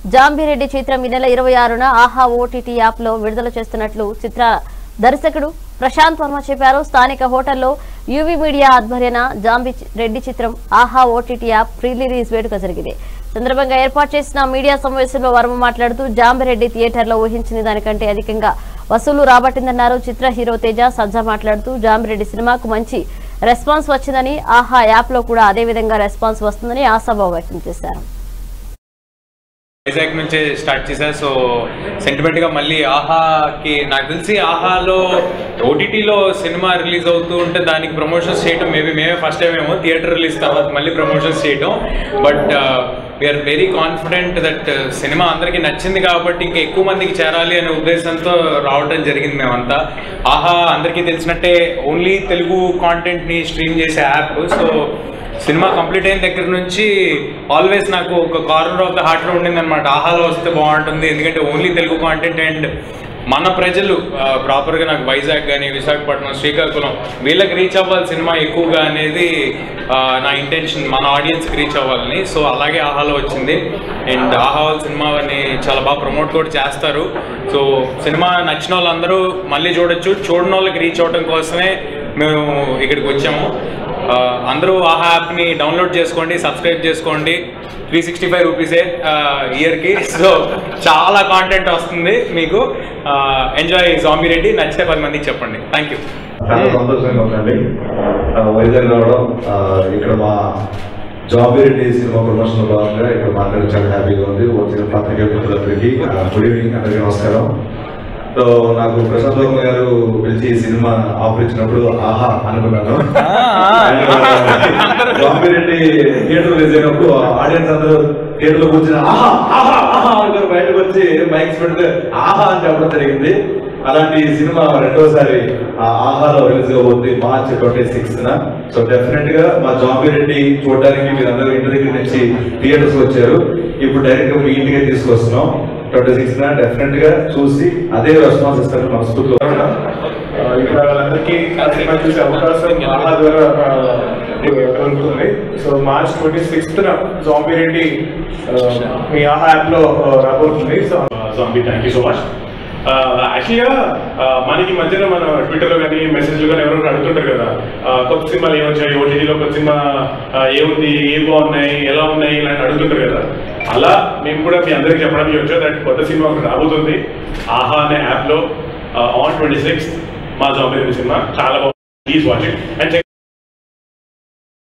జాంబిరెడ్డి చిత్రం ఈ నెల ఇరవై ఆరున ఆహా ఓటీటీ యాప్ లో విడుదల చేస్తున్నట్లు చిత్ర దర్శకుడు ప్రశాంత్ వర్మ చెప్పారు స్థానిక హోటల్లో యూవీ మీడియా ఆధ్వర్యన జాంబి రెడ్డి చిత్రం Aha OTT app pre release వేడుక జరిగింది సందర్భంగా ఏర్పాటు చేసిన మీడియా సమావేశంలో వర్మ మాట్లాడుతూ జాంబిరెడ్డి థియేటర్లో ఊహించిన దానికంటే అధికంగా వసూలు రాబట్టిందన్నారు చిత్ర హీరో తేజ సజ్జా మాట్లాడుతూ జాంబిరెడ్డి సినిమాకు మంచి రెస్పాన్స్ వచ్చిందని ఆహా యాప్ లో కూడా అదే విధంగా రెస్పాన్స్ వస్తుందని ఆశాభావం వ్యక్తం చేశారు వైజాగ్ నుంచే స్టార్ట్ చేశారు సో సెంటిమెంట్గా మళ్ళీ ఆహాకి నాకు తెలిసి ఆహాలో ఓటీటీలో సినిమా రిలీజ్ అవుతూ ఉంటే దానికి ప్రమోషన్స్ చేయటం మేబీ మేమే ఫస్ట్ టైం ఏమో థియేటర్ రిలీజ్ తర్వాత మళ్ళీ ప్రమోషన్స్ చేయటం but we are very confident that cinema అందరికీ నచ్చింది కాబట్టి ఇంకా ఎక్కువ మందికి చేరాలి అనే ఉద్దేశంతో రావడం జరిగింది మేమంతా ఆహా అందరికీ తెలిసినట్టే ఓన్లీ తెలుగు కాంటెంట్ని స్ట్రీమ్ చేసే యాప్ సో సినిమా కంప్లీట్ అయిన దగ్గర నుంచి ఆల్వేస్ నాకు ఒక కార్నర్ ఆఫ్ ద హార్ట్లో ఉండింది అనమాట ఆహాలో వస్తే బాగుంటుంది ఎందుకంటే ఓన్లీ తెలుగు కాంటెంట్ అండ్ మన ప్రజలు ప్రాపర్గా నాకు వైజాగ్ కానీ విశాఖపట్నం శ్రీకాకుళం వీళ్ళకి రీచ్ అవ్వాలి సినిమా ఎక్కువగా అనేది ఆ, నా ఇంటెన్షన్ మన ఆడియన్స్కి రీచ్ అవ్వాలని సో అలాగే ఆహాలో వచ్చింది అండ్ ఆహా వాళ్ళ సినిమాని చాలా బాగా ప్రమోట్ కూడా చేస్తారు సో సినిమా నచ్చిన వాళ్ళందరూ మళ్ళీ చూడొచ్చు చూడని వాళ్ళకి రీచ్ అవ్వడం కోసమే మేము ఇక్కడికి వచ్చాము ఆ, అందరూ ఆహా యాప్ని డౌన్లోడ్ చేసుకోండి సబ్స్క్రైబ్ చేసుకోండి త్రీ సిక్స్టీ ఫైవ్ రూపీసే ఇయర్కి సో చాలా కాంటెంట్ వస్తుంది మీకు ఎంజాయ్ జాంబీ రెడ్డి నచ్చితే పది మందికి చెప్పండి థ్యాంక్ యూ చాలా సంతోషంగా ఉందండి ఆ, వైజాగ్ రావడం ఆ, ఇక్కడ మా జాబ్ రెడ్డి సినిమా ప్రమోషన్ భాగంగా ఇక్కడ మాట్లాడడం చాలా హ్యాపీగా ఉంది వచ్చిన పత్రికా మిత్రులందరికీ ఆ, గుడ్ ఈవినింగ్ అందరికీ నమస్కారం సో నాకు ప్రశాంత్ వర్మ గారు పిలిచి ఈ సినిమా ఆఫర్ ఇచ్చినప్పుడు ఆహా అనుకున్నాను జాంబీ రెడ్డి థియేటర్ రిలీజ్ అయినప్పుడు ఆడియన్స్ అందరూ థియేటర్ లో కూర్చుని ఆహా ఆహా ఆహా అనుకుని బయటకు వచ్చి మైక్స్ పెడితే ఆహా అని చెప్పడం జరిగింది అలాంటి సినిమా రెండోసారి ఆ ఆహాలో రిలీజ్ అవుతుంది March twenty sixth so definite గా మా జాంబీ రెడ్డి చూడడానికి మీరు అందరూ ఇంటి దగ్గర నుంచి థియేటర్స్ వచ్చారు ఇప్పుడు డైరెక్ట్ గా మీ ఇంటికే తీసుకొస్తున్నాం ట్వంటీ సిక్స్త్ డెఫినెట్ గా చూసి అదే రెస్పాన్స్ ఇస్తారని మనస్ఫూర్తిగా ఆ, ఇక్కడ వాళ్ళందరికీ ఆ సినిమా చూసే అవకాశం ఆహా ద్వారా ఆ, దొరుకుతుంది so March twenty sixth zombie Reddy ఆ, మీ ఆహా యాప్ లో ఆ, రాబోతుంది so zombie thank you so much యాక్చువల్గా మనకి ఈ మధ్యన మన ట్విట్టర్లో కానీ మెసేజ్లో కానీ ఎవరైనా అడుగుతుంటారు కదా ఆ, కొత్త సినిమాలు ఏమొచ్చాయి ఓటీటీలో కొత్త సినిమా ఆ, ఏముంది ఏం బాగున్నాయి ఎలా ఉన్నాయి ఇలాంటి అడుగుతుంటారు కదా అలా మేము కూడా మీ అందరికీ చెప్పడానికి వచ్చాం దట్ కొత్త సినిమా ఒకటి రాబోతుంది ఆహా అనే యాప్లో ఆన్ ట్వంటీ సిక్స్ మా జాంబీ సినిమా చాలా బాగుంది ప్లీజ్ వాచింగ్ అండ్